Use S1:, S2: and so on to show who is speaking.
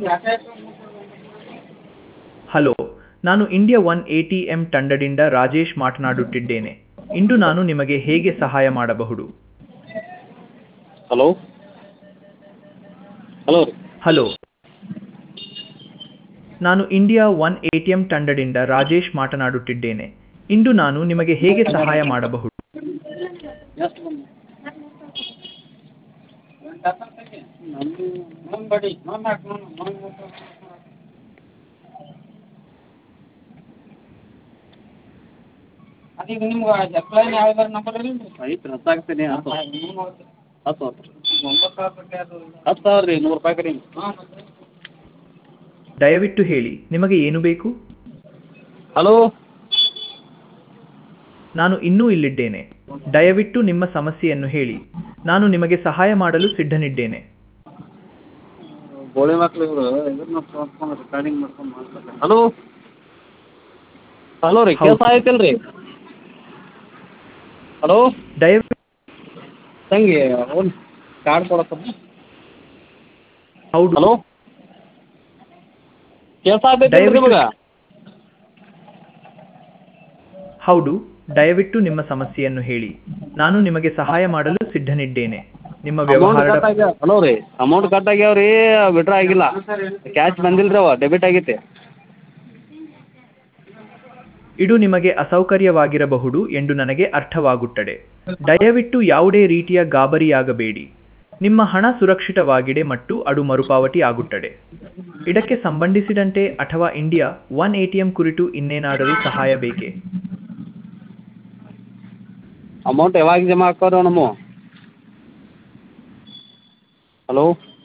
S1: Hello ನಾನು India one A T M ತಂಡದಿಂದ ರಾಜೇಶ್ ಮಾತನಾಡುತ್ತಿದ್ದೇನೆ ಇಂದು ನಾನು ನಿಮಗೆ ಹೇಗೆ ಸಹಾಯ ಮಾಡಬಹುದು
S2: ಹಲೋ ಹಲೋ ರೀ
S1: ಹಲೋ ನಾನು India one A T M ತಂಡದಿಂದ ರಾಜೇಶ್ ಮಾತನಾಡುತ್ತಿದ್ದೇನೆ ಇಂದು ನಾನು ನಿಮಗೆ ಹೇಗೆ ಸಹಾಯ ಮಾಡಬಹುದು
S2: ಎಷ್ಟು ಬಂದು
S3: ಅದೀಗ ನಿಮ್ಗೆ ಜಪ್ಲೈನ್ ಯಾವ್ದಾರು ನಂಬರ್ ಇಲ್ಲ
S2: ಐತೆ ಹತ್ತಾಗ್ತೀನಿ ಹತ್ತು ಹತ್ತು ಹತ್ತು
S3: ಒಂಬತ್ತು ಸಾವಿರ ರೂಪಾಯಿ ಅದು
S2: ಹತ್ತು ಸಾವಿರ ರೀ ನೂರು ರೂಪಾಯಿ ಕಡಿಮೆ
S3: ಹಾಂ
S1: ದಯವಿಟ್ಟು ಹೇಳಿ ನಿಮಗೆ ಏನು ಬೇಕು
S2: ಹಲೋ
S1: ನಾನು ಇನ್ನೂ ಇಲ್ಲಿದ್ದೇನೆ ದಯವಿಟ್ಟು ನಿಮ್ಮ ಸಮಸ್ಯೆಯನ್ನು ಹೇಳಿ ನಾನು ನಿಮಗೆ ಸಹಾಯ ಮಾಡಲು ಸಿದ್ಧನಿದ್ದೇನೆ
S2: ಗೋಳಿ ಮಕ್ಳು ಇವರು ಇದನ್ನ ತೊಗೊಂಡ್ಕೊಂಡು ರೆಕಾರ್ಡಿಂಗ್ ಮಾಡ್ಕೊಂಡು ಮಾಡ್ತಾರೆ ಹಲೋ ಹಲೋ ರೀ
S1: ಹೌದು.
S2: ಕೆಲಸ ಆಯ್ತಿಲ್ಲ ರೀ ಹಲೋ
S1: ದಯವಿಟ್ಟು
S2: ತಂಗಿ ಒಂದು ಕಾರ್ಡ್ ಕೊಡತ್ತ
S1: ಹೌದು
S2: ಹಲೋ ಕೆಲಸ ಆಗ್ತೈತಿ
S1: ದಯವಿಟ್ಟು-
S2: ನಿಮಗೆ
S1: ಹೌದು ದಯವಿಟ್ಟು ನಿಮ್ಮ ಸಮಸ್ಯೆಯನ್ನು ಹೇಳಿ ನಾನು ನಿಮಗೆ ಸಹಾಯ ಮಾಡಲು ಸಿದ್ಧನಿದ್ದೇನೆ ನಿಮ್ಮ
S2: ಅಮೌಂಟ್
S1: ವ್ಯವಹಾರದ
S2: ಕಟ್ ಆಗ್ಯಾವ ಹಲೋ ರೀ ಅಮೌಂಟ್ ಕಟ್ ಆಗ್ಯಾವ ರೀ ವಿಡ್ರಾ ಆಗಿಲ್ಲ ಕ್ಯಾಶ್ ಬಂದಿಲ್ಲ ರೀ ಅವ ಡೆಬಿಟ್ ಆಗೈತಿ
S1: ಇದು ನಿಮಗೆ ಅಸೌಕರ್ಯವಾಗಿರಬಹುದು ಎಂದು ನನಗೆ ಅರ್ಥವಾಗುತ್ತದೆ ದಯವಿಟ್ಟು ಯಾವುದೇ ರೀತಿಯ ಗಾಬರಿಯಾಗಬೇಡಿ ನಿಮ್ಮ ಹಣ ಸುರಕ್ಷಿತವಾಗಿದೆ ಮತ್ತು ಅದು ಮರುಪಾವತಿ ಆಗುತ್ತದೆ ಇದಕ್ಕೆ ಸಂಬಂಧಿಸಿದಂತೆ ಅಥವಾ ಇಂಡಿಯಾ ಒನ್ ಎಟಿಎಂ ಕುರಿತು ಇನ್ನೇನಾದರೂ ಸಹಾಯ ಬೇಕೇ
S2: ಅಮೌಂಟ್ ಯಾವಾಗ ಜಮಾ ಹಾಕೋರು ನಮ್ಮ ಹಲೋ